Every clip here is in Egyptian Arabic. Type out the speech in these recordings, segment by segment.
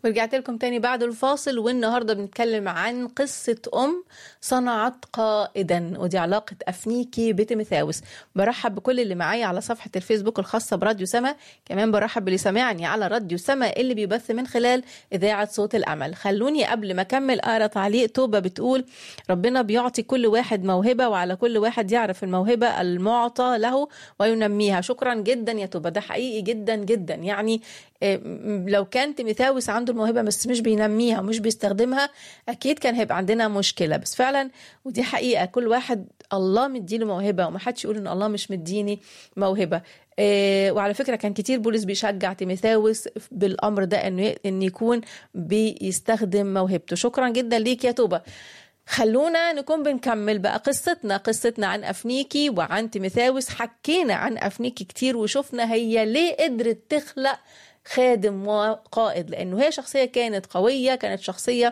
ورجعت لكم تاني بعد الفاصل والنهارده بنتكلم عن قصة أم صنعت قائدا ودي علاقة أفنيكي بتيموثاوس برحب بكل اللي معايا على صفحة الفيسبوك الخاصة براديو سما كمان برحب باللي سامعني على راديو سما اللي بيبث من خلال إذاعة صوت الأمل خلوني قبل ما أكمل أقرأ تعليق توبة بتقول ربنا بيعطي كل واحد موهبة وعلى كل واحد يعرف الموهبة المعطى له وينميها شكرا جدا يا توبة ده حقيقي جدا جدا يعني لو كان تيموثاوس عنده الموهبه بس مش بينميها ومش بيستخدمها اكيد كان هيبقى عندنا مشكله بس فعلا ودي حقيقه كل واحد الله مديله موهبه ومحدش يقول ان الله مش مديني موهبه إيه وعلى فكره كان كتير بولس بيشجع تيموثاوس بالامر ده انه ان يكون بيستخدم موهبته شكرا جدا ليك يا توبه خلونا نكون بنكمل بقى قصتنا قصتنا عن أفنيكي وعن تيموثاوس حكينا عن أفنيكي كتير وشفنا هي ليه قدرت تخلق خادم وقائد لانه هي شخصيه كانت قويه كانت شخصيه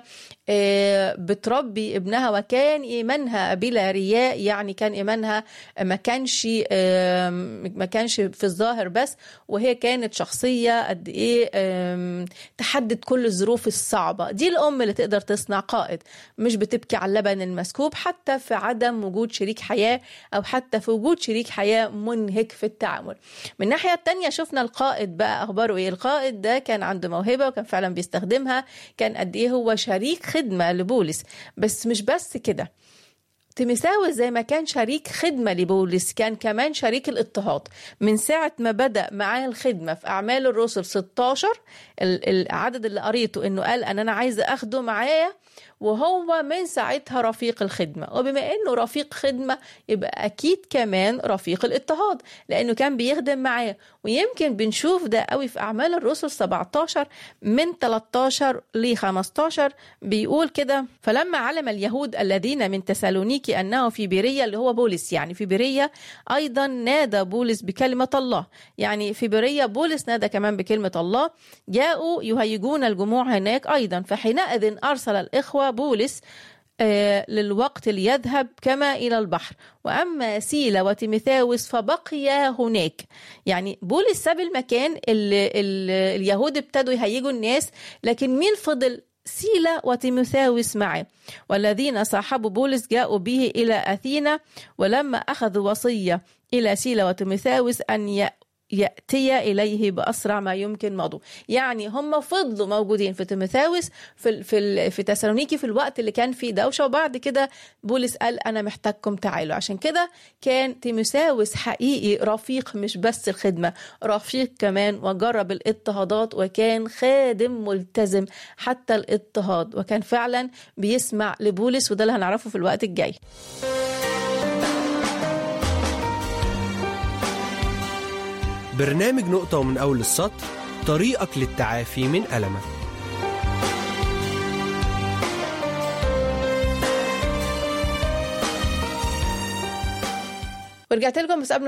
بتربي ابنها وكان ايمانها بلا رياء يعني كان ايمانها ما كانش ما كانش في الظاهر بس وهي كانت شخصيه قد ايه تحدد كل الظروف الصعبه دي الام اللي تقدر تصنع قائد مش بتبكي على اللبن المسكوب حتى في عدم وجود شريك حياه او حتى في وجود شريك حياه منهك في التعامل من الناحيه الثانيه شفنا القائد بقى اخباره ايه القائد ده كان عنده موهبه وكان فعلا بيستخدمها كان قد ايه هو شريك خدمه لبولس بس مش بس كده تيموثاوس زي ما كان شريك خدمه لبولس كان كمان شريك الاضطهاد من ساعه ما بدا معاه الخدمه في اعمال الرسل 16 العدد اللي قريته انه قال ان انا عايز اخده معايا وهو من ساعتها رفيق الخدمة وبما أنه رفيق خدمة يبقى أكيد كمان رفيق الاضطهاد لأنه كان بيخدم معاه ويمكن بنشوف ده قوي في أعمال الرسل 17 من 13 ل 15 بيقول كده فلما علم اليهود الذين من تسالونيكي أنه في بيرية اللي هو بولس يعني في بيرية أيضا نادى بولس بكلمة الله يعني في بيرية بولس نادى كمان بكلمة الله جاءوا يهيجون الجموع هناك أيضا فحينئذ أرسل الإخوة بولس آه للوقت ليذهب كما إلى البحر وأما سيلا وتيموثاوس فبقيا هناك يعني بولس ساب المكان اللي, اللي اليهود ابتدوا يهيجوا الناس لكن مين فضل سيلا وتيموثاوس معه والذين صاحبوا بولس جاءوا به إلى أثينا ولما أخذوا وصية إلى سيلا وتيموثاوس أن يأتي إليه بأسرع ما يمكن مضوا يعني هم فضلوا موجودين في تيموثاوس في في في تسالونيكي في الوقت اللي كان فيه دوشة وبعد كده بولس قال أنا محتاجكم تعالوا عشان كده كان تيموثاوس حقيقي رفيق مش بس الخدمة رفيق كمان وجرب الاضطهادات وكان خادم ملتزم حتى الاضطهاد وكان فعلا بيسمع لبولس وده اللي هنعرفه في الوقت الجاي برنامج نقطة ومن أول السطر طريقك للتعافي من ألمك ورجعت لكم بس قبل